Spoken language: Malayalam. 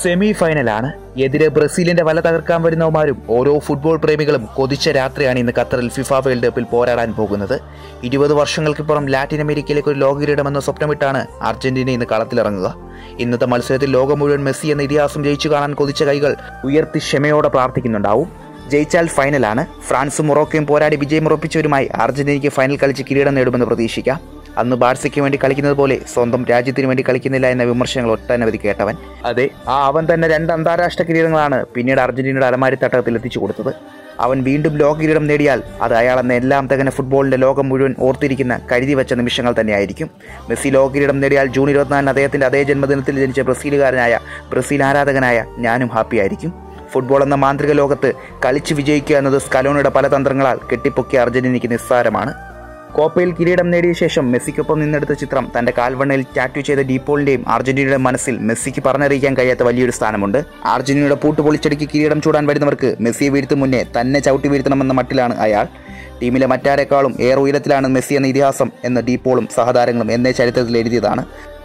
സെമി ഫൈനലാണ് എതിരെ ബ്രസീലിന്റെ വല തകർക്കാൻ വരുന്നവന്മാരും ഓരോ ഫുട്ബോൾ പ്രേമികളും കൊതിച്ച രാത്രിയാണ് ഇന്ന് ഖത്തറിൽ ഫിഫ വേൾഡ് കപ്പിൽ പോരാടാൻ പോകുന്നത് ഇരുപത് വർഷങ്ങൾക്കിപ്പുറം ലാറ്റിൻ അമേരിക്കയിലേക്ക് ഒരു ലോകകിരീടമെന്ന സ്വപ്നമിട്ടാണ് അർജന്റീന ഇന്ന് കളത്തിലിറങ്ങുക ഇന്നത്തെ മത്സരത്തിൽ ലോകം മുഴുവൻ മെസ്സി എന്ന ഇതിഹാസം ജയിച്ചു കാണാൻ കൊതിച്ച കൈകൾ ഉയർത്തി ക്ഷമയോടെ പ്രാർത്ഥിക്കുന്നുണ്ടാവും ജയിച്ചാൽ ഫൈനലാണ് ഫ്രാൻസും മൊറോക്കയും പോരാടി വിജയമുറപ്പിച്ചവരുമായി അർജന്റീനയ്ക്ക് ഫൈനൽ കളിച്ച് കിരീടം നേടുമെന്ന് പ്രതീക്ഷിക്കാം അന്ന് ബാഴ്സയ്ക്ക് വേണ്ടി കളിക്കുന്നത് പോലെ സ്വന്തം രാജ്യത്തിന് വേണ്ടി കളിക്കുന്നില്ല എന്ന വിമർശനങ്ങൾ ഒട്ടനവധി കേട്ടവൻ അതെ ആ അവൻ തന്നെ രണ്ട് അന്താരാഷ്ട്ര കിരീടങ്ങളാണ് പിന്നീട് അർജന്റീനയുടെ അലമാരി തട്ടകത്തിൽ എത്തിച്ചു കൊടുത്തത് അവൻ വീണ്ടും ലോക കിരീടം നേടിയാൽ അത് അയാളെന്ന എല്ലാം തകന ഫുട്ബോളിന്റെ ലോകം മുഴുവൻ ഓർത്തിരിക്കുന്ന കരുതി വെച്ച നിമിഷങ്ങൾ തന്നെയായിരിക്കും മെസ്സി ലോക കിരീടം നേടിയാൽ ജൂൺ ഇരുപത്തിനാലിന് അദ്ദേഹത്തിന്റെ അതേ ജന്മദിനത്തിൽ ജനിച്ച ബ്രസീലുകാരനായ ബ്രസീൽ ആരാധകനായ ഞാനും ഹാപ്പിയായിരിക്കും ഫുട്ബോൾ എന്ന മാന്ത്രിക ലോകത്ത് കളിച്ചു വിജയിക്കുക എന്നത് സ്കലോണയുടെ പല തന്ത്രങ്ങളാൽ കെട്ടിപ്പൊക്കിയ അർജന്റീനയ്ക്ക് നിസ്സാരമാണ് കോപ്പയിൽ കിരീടം നേടിയ ശേഷം മെസ്സിക്കൊപ്പം നിന്നെടുത്ത ചിത്രം തന്റെ കാൽവണ്ണയിൽ ടാറ്റു ചെയ്ത ഡീപോളിന്റെയും അർജന്റീനയുടെ മനസ്സിൽ മെസ്സിക്ക് പറഞ്ഞറിയിക്കാൻ കഴിയാത്ത വലിയൊരു സ്ഥാനമുണ്ട് അർജന്റീനയുടെ പൂട്ട് പൊളിച്ചടുക്കി കിരീടം ചൂടാൻ വരുന്നവർക്ക് മെസ്സിയെ വീഴ്ത്തും മുന്നേ തന്നെ ചവിട്ടി വീഴ്ത്തണമെന്ന മട്ടിലാണ് അയാൾ ടീമിലെ മറ്റാരെക്കാളും ഏറെ ഉയരത്തിലാണ് മെസ്സി എന്ന ഇതിഹാസം എന്ന ഡീപോളും സഹതാരങ്ങളും എന്നേ ചരിത്രത്തിൽ എഴുതിയതാണ്